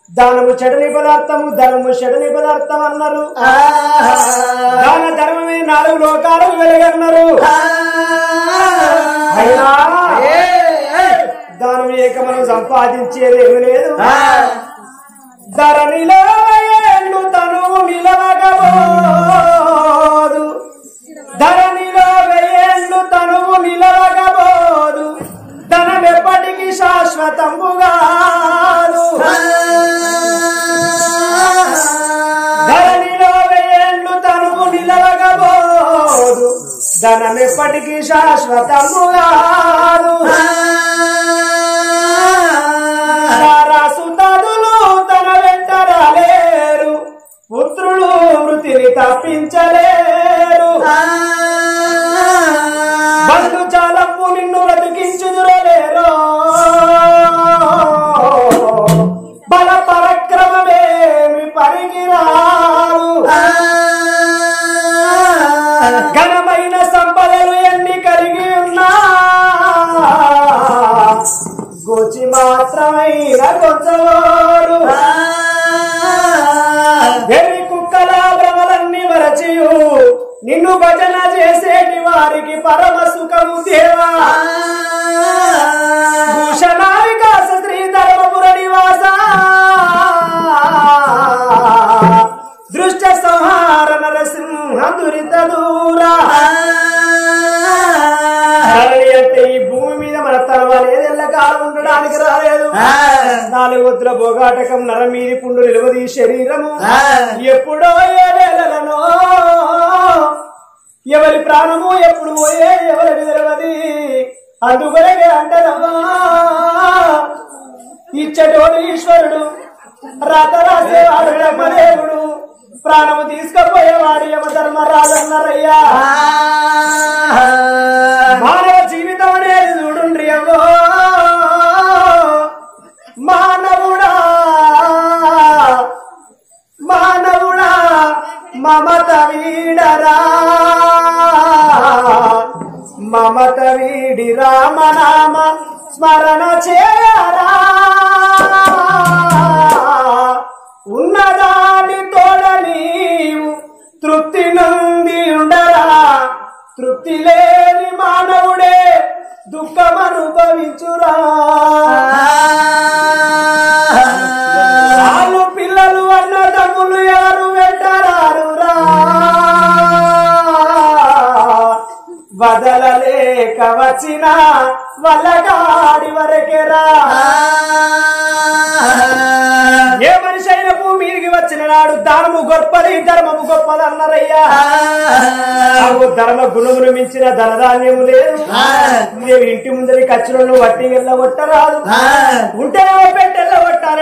దానము చెడని పదార్థము ధనము చెడని పదార్థం అన్నారు దాన ధర్మమే నాలుగు లోకాలకు వెలుగన్నారు అయినా దానం ఏక మనం సంపాదించేది ఏమి లేదు ధరణిలో ఏళ్ళు తను నిలవగబోదు ధరణిలో వెయ్యేళ్ళు తనువు నిలవగబోదు ధనం ఎప్పటికీ శాశ్వతంబు కాదు ధరణిలో వెయ్యేళ్ళు తనువు నిలవగబోదు ధనం ఎప్పటికీ శాశ్వతము కాదు రాసుతదులు తన వెంట రాలేరు పుత్రులు మృతిని తప్పించలేరు బంధు చాలము నిన్ను బ్రతికించుదురలేరో బల పరక్రమమేమి పరిగిరాలు ఘనమైన సంపదలు ఎన్ని కలిగి ఉన్నా గోచి మాత్రమైన గొంచవారు వెర్రి కుక్కల భ్రమలన్నీ వరచియు నిన్ను భజన చేసేటి వారికి పరమ సుఖము దేవా భూషణ వికాస శ్రీ ధర్మపుర నివాస దృష్ట సంహార నరసింహ దురిత దూరా ధరణి అంటే ఈ భూమి మీద మన తలవాలేదు ఎల్లకాలం ఉండడానికి రాలేదు నాలుగు వద్దుల భోగాటకం నర మీది పుండు నిలవది శరీరము ఎప్పుడో ఏ వేళలనో ఎవరి ప్రాణము ఎప్పుడు పోయే ఎవరి విదరవది అందుకొరకే అంటదమ్మా ఇచ్చటోడు ఈశ్వరుడు రాత రాసేవాడు బ్రహ్మదేవుడు ప్రాణము తీసుకపోయేవాడు యమధర్మరాజన్నరయ్యా మానవ జీవితం అనేది చూడుండ్రి అవ్వో మానవుడా మానవుడా మమత వీడరా మమత వీడి రామనామ స్మరణ చేయరా ఉన్నదాని తోడ నీవు తృప్తి నుండి ఉండరా తృప్తి లేని మానవుడే దుఃఖం అనుభవించురా వాళ్ళు పిల్లలు అన్నదమ్ములు ఎవరు వెంటరారురా వదలలేక వచ్చిన వల్లగాడి వరకెరా ఏ మనిషి అయిన భూమికి వచ్చిన నాడు దానము గొప్పది ధర్మము గొప్పది అన్నారయ్యా నాకు ధర్మ గుణమును మించిన ధనధాన్యము లేదు నేను ఇంటి ముందరి ఖర్చులను వట్టి వెళ్ళ కొట్టరాదు ఉంటేనేమో పెట్టెల్ల కొట్టాలి